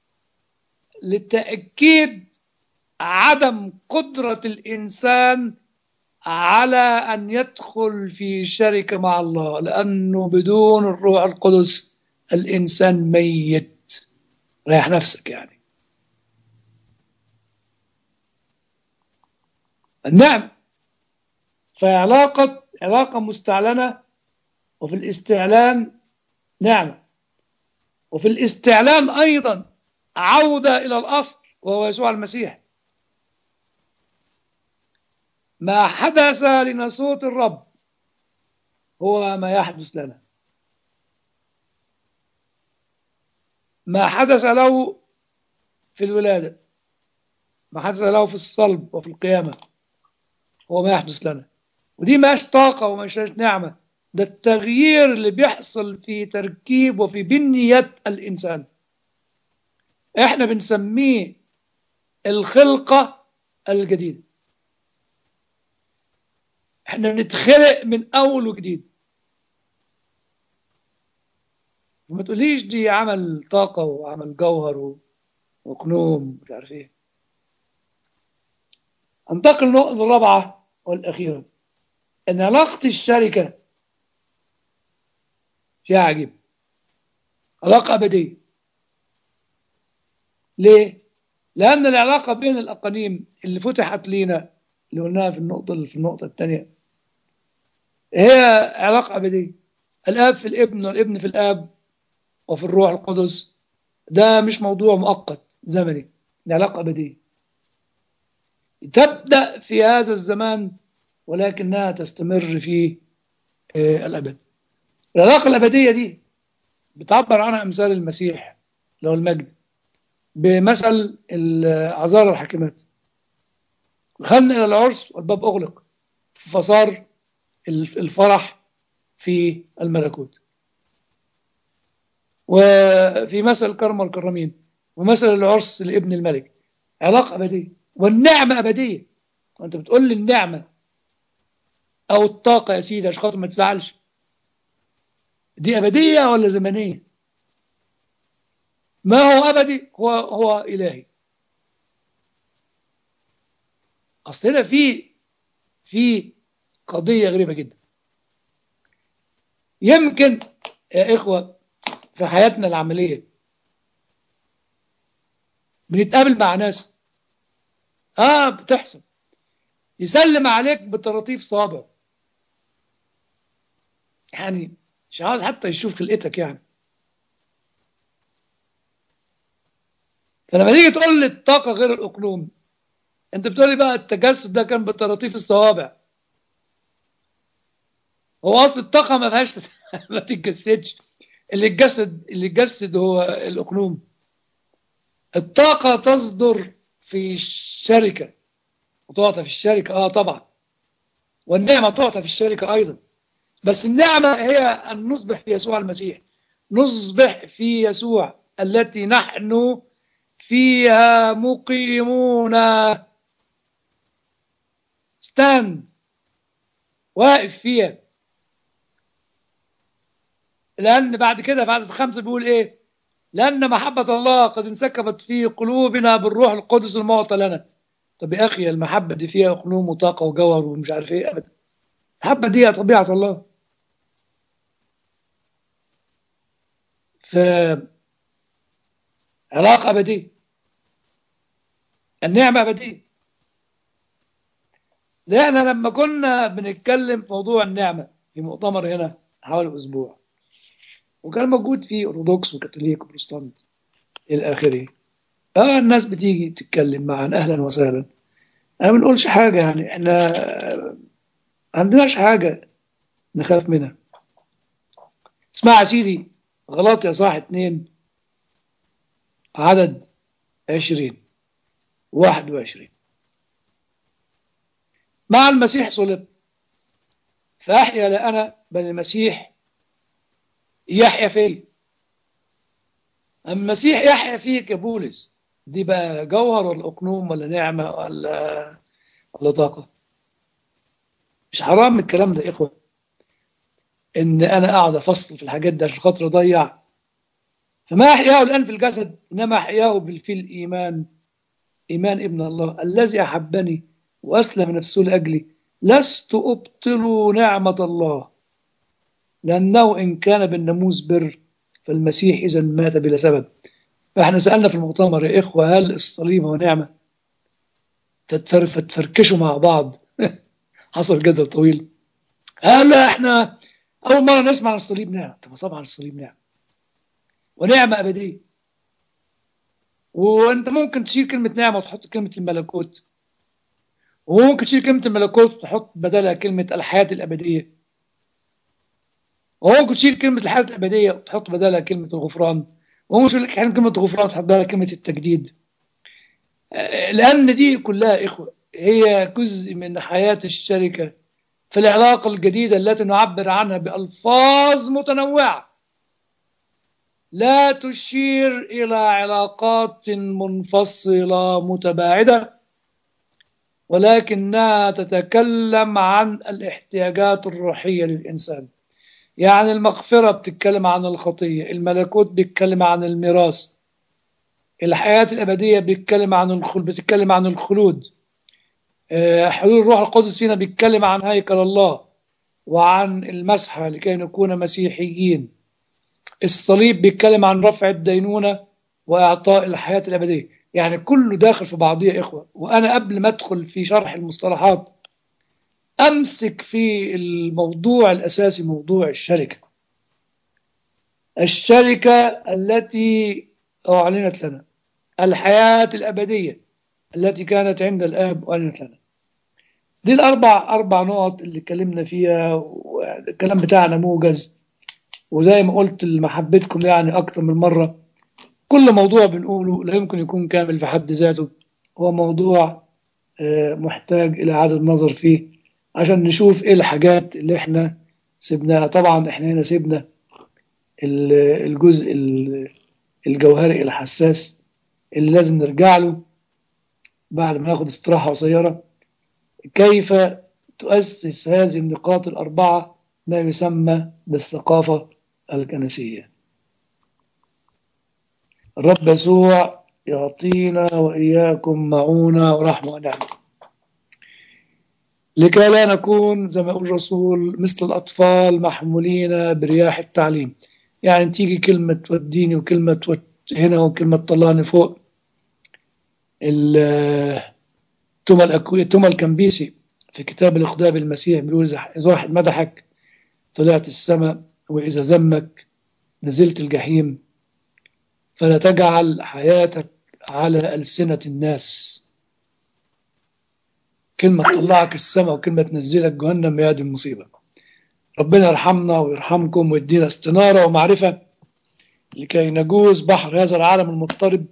لتأكيد عدم قدرة الإنسان على أن يدخل في شركة مع الله لأنه بدون الروح القدس الإنسان ميت ريح نفسك يعني النعم فعلاقة علاقة مستعلنة وفي الاستعلان نعمة وفي الاستعلان أيضا عودة إلى الأصل وهو يسوع المسيح ما حدث لنسوت الرب هو ما يحدث لنا ما حدث له في الولادة ما حدث له في الصلب وفي القيامة هو ما يحدث لنا ودي ماش طاقة وماش نعمة ده التغيير اللي بيحصل في تركيب وفي بنية الإنسان احنا بنسميه الخلقة الجديدة احنا بنتخلق من أول وجديد وما تقوليش دي عمل طاقة وعمل جوهر وقنوم مش عارف ايه انتقل للنقطة الرابعة والأخيرة ان علاقة الشركة شيء عجيب علاقة أبدية ليه؟ لأن العلاقة بين الأقانيم اللي فتحت لينا اللي قلناها في النقطة اللي في النقطة الثانية هي علاقة أبدية الآب في الابن والابن في الآب وفي الروح القدس ده مش موضوع مؤقت زمني ده علاقة أبدية تبدأ في هذا الزمان ولكنها تستمر في الأبد العلاقة الأبدية دي بتعبر عنها أمثال المسيح له المجد بمثل العذارى الحاكمات دخلنا إلى العرس والباب أغلق فصار الفرح في الملكوت وفي مثل الكرم والكرمين ومثل العرس لابن الملك علاقة أبدية والنعمة أبدية وأنت بتقول لي النعمة أو الطاقة يا سيدي عشان خاطر ما تزعلش دي أبدية ولا زمنية ما هو أبدي هو هو إلهي أصل هنا في في قضية غريبة جدا يمكن يا إخوة في حياتنا العملية بنتقابل مع ناس آه بتحصل يسلم عليك بطراطيف صابع يعني مش عاوز حتى يشوف خلقتك يعني فلما تيجي تقول لي الطاقة غير الأقلوم أنت بتقول لي بقى التجسد ده كان بطراطيف الصوابع هو أصل الطاقة ما فيهاش ما تتجسدش اللي اتجسد اللي اتجسد هو الأقلوم الطاقة تصدر في الشركة وتعطى في الشركة اه طبعا والنعمة تعطى في الشركة أيضا بس النعمة هي أن نصبح في يسوع المسيح نصبح في يسوع التي نحن فيها مقيمون ستاند واقف فيها لأن بعد كده بعد الخمسة بيقول إيه لأن محبة الله قد انسكبت في قلوبنا بالروح القدس المعطى لنا طب يا أخي المحبة دي فيها قلوب وطاقة وجوهر ومش عارف إيه أبدا المحبة دي طبيعة الله ف علاقة أبدية النعمة أبدية احنا لما كنا بنتكلم في موضوع النعمة في مؤتمر هنا حوالي أسبوع وكان موجود فيه أرثوذكس وكاثوليك وبروتستانت إلى آخره اه الناس بتيجي تتكلم معنا أهلا وسهلا أنا ما بنقولش حاجة يعني احنا ما عندناش حاجة نخاف منها اسمع يا سيدي غلط يا صاح اتنين عدد عشرين واحد وعشرين مع المسيح صلب فأحيا لا أنا بل المسيح يحيا فيه المسيح يحيا فيك يا بولس دي بقى جوهر ولا أقنوم ولا نعمة ولا ولا طاقة مش حرام الكلام ده يا إخوة إن أنا أقعد أفصل في الحاجات دي عشان خاطر أضيع فما أحياه الآن في الجسد إنما أحياه في الإيمان إيمان ابن الله الذي أحبني وأسلم نفسه لأجلي لست أبطل نعمة الله لأنه إن كان بالناموس بر فالمسيح إذا مات بلا سبب فإحنا سألنا في المؤتمر يا إخوة هل الصليب هو نعمة فتفركشوا مع بعض حصل جدل طويل قال لا إحنا أول مرة نسمع عن الصليب نعمة طب طبعا الصليب نعمة ونعمة أبدية وأنت ممكن تشيل كلمة نعمة وتحط كلمة الملكوت وممكن تشيل كلمة الملكوت وتحط بدلها كلمة الحياة الأبدية وممكن تشيل كلمة الحياة الأبدية وتحط بدلها كلمة الغفران وممكن تشيل كلمة الغفران وتحط بدلها كلمة التجديد لأن دي كلها إخوة هي جزء من حياة الشركة في العلاقة الجديدة التي نعبر عنها بألفاظ متنوعة لا تشير إلى علاقات منفصلة متباعدة ولكنها تتكلم عن الاحتياجات الروحية للإنسان يعني المغفرة بتتكلم عن الخطية الملكوت بيتكلم عن الميراث الحياة الأبدية بيتكلم عن الخلود بتتكلم عن الخلود حلول الروح القدس فينا بيتكلم عن هيكل الله وعن المسحة لكي نكون مسيحيين الصليب بيتكلم عن رفع الدينونة وإعطاء الحياة الأبدية يعني كله داخل في بعضيه يا إخوة وأنا قبل ما أدخل في شرح المصطلحات أمسك في الموضوع الأساسي موضوع الشركة الشركة التي أعلنت لنا الحياة الأبدية التي كانت عند الآب وأعلنت لنا دي الأربع أربع نقط اللي اتكلمنا فيها والكلام بتاعنا موجز وزي ما قلت لمحبتكم يعني أكتر من مرة كل موضوع بنقوله لا يمكن يكون كامل في حد ذاته هو موضوع آه، محتاج إلى إعادة نظر فيه عشان نشوف إيه الحاجات اللي إحنا سيبناها طبعا إحنا هنا سيبنا ال- الجزء ال- الجوهري الحساس اللي لازم نرجع له بعد ما ناخد استراحة قصيرة كيف تؤسس هذه النقاط الأربعة ما يسمى بالثقافة الكنسية الرب يسوع يعطينا وإياكم معونة ورحمة ونعمة لكي لا نكون زي ما يقول الرسول مثل الأطفال محمولين برياح التعليم يعني تيجي كلمة توديني وكلمة تود هنا وكلمة طلعني فوق ال- توما الأكوي توما الكمبيسي في كتاب الإقدام المسيح بيقول إذا إذا واحد مدحك طلعت السماء وإذا ذمك نزلت الجحيم فلا تجعل حياتك على ألسنة الناس كلمة تطلعك السماء وكلمة تنزلك جهنم يا دي المصيبة ربنا يرحمنا ويرحمكم ويدينا استنارة ومعرفة لكي نجوز بحر هذا العالم المضطرب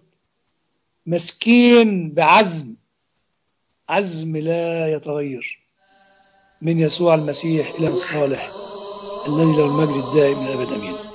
مسكين بعزم عزم لا يتغير من يسوع المسيح إلى الصالح الذي له المجد الدائم من الأبد أمين